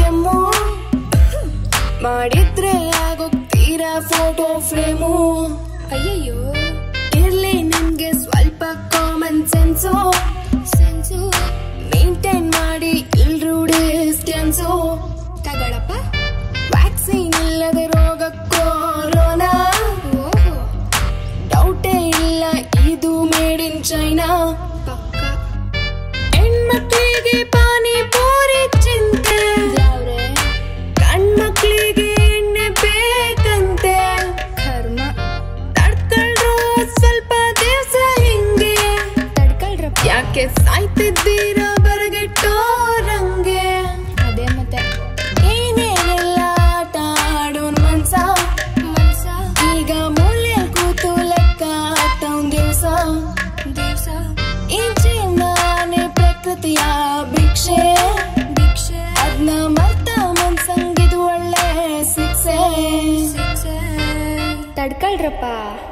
ಕೆಮ್ಮು ಮಾಡಿದ್ರೆ ಆಗೋಗ್ತೀರಾ photo frame ಅಯ್ಯಯ್ಯೋ ಇರ್ಲಿ ನಿಮ್ಗೆ ಸ್ವಲ್ಪ ಕಾಮನ್ ಸೆನ್ಸು ಸೆನ್ಸು ಮೇಂಟೈನ್ ಮಾಡಿ ಎಲ್ರೂ ಡಿಸ್ಟೆನ್ಸು ತಗೊಳಪ್ಪ ವ್ಯಾಕ್ಸಿನ್ ಇಲ್ಲದ ರೋಗ ಕೊರೋನಾ ಓಹೋ ಡೌಟೇ ಇಲ್ಲ ಇದು ಮೇಡ್ ಇನ್ ಚೈನಾ ಪಕ್ಕ ಹೆಣ್ಮಕ್ಳಿಗೆ ಪಾನಿಪೂರಿ ಚಿಂತೆ ಯಾವ್ರೆ ಗಂಡ್ಮಕ್ಳಿಗೆ ಎಣ್ಣೆ ಬೇಕಂತೆ ಕರ್ಮ ತಡ್ಕೊಳ್ರು ಸ್ವಲ್ಪ ದಿವಸ ಹಿಂಗೆ ತಡ್ಕೊಳ್ರಪ್ಪ ಯಾಕೆ ಸಾಯ್ತಿದ್ದೀರಾ ಬರಗೆಟ್ಟೋರಂಗೆ ಅದೇ ಮತ್ತೆ ಏನೇನೆಲ್ಲ ಆಟ ಆಡೋನ್ ಮನ್ಸ ಮನ್ಸ ಈಗ ಮೂಲೆ ಕೂತು ಲೆಕ್ಕ ಹಾಕ್ತವ್ನ್ ದಿವ್ಸ ದಿವ್ಸ ಈ ಜೀವನಾನೇ ಪ್ರಕೃತಿಯ ಭಿಕ್ಷೆ ಭಿಕ್ಷೆ ಅದ್ನ ಮರ್ತ ಮನ್ಸಂಗಿದು ಒಳ್ಳೆ ಶಿಕ್ಷೆ ಶಿಕ್ಷೆ ತಡ್ಕೊಳ್ರಪ್ಪ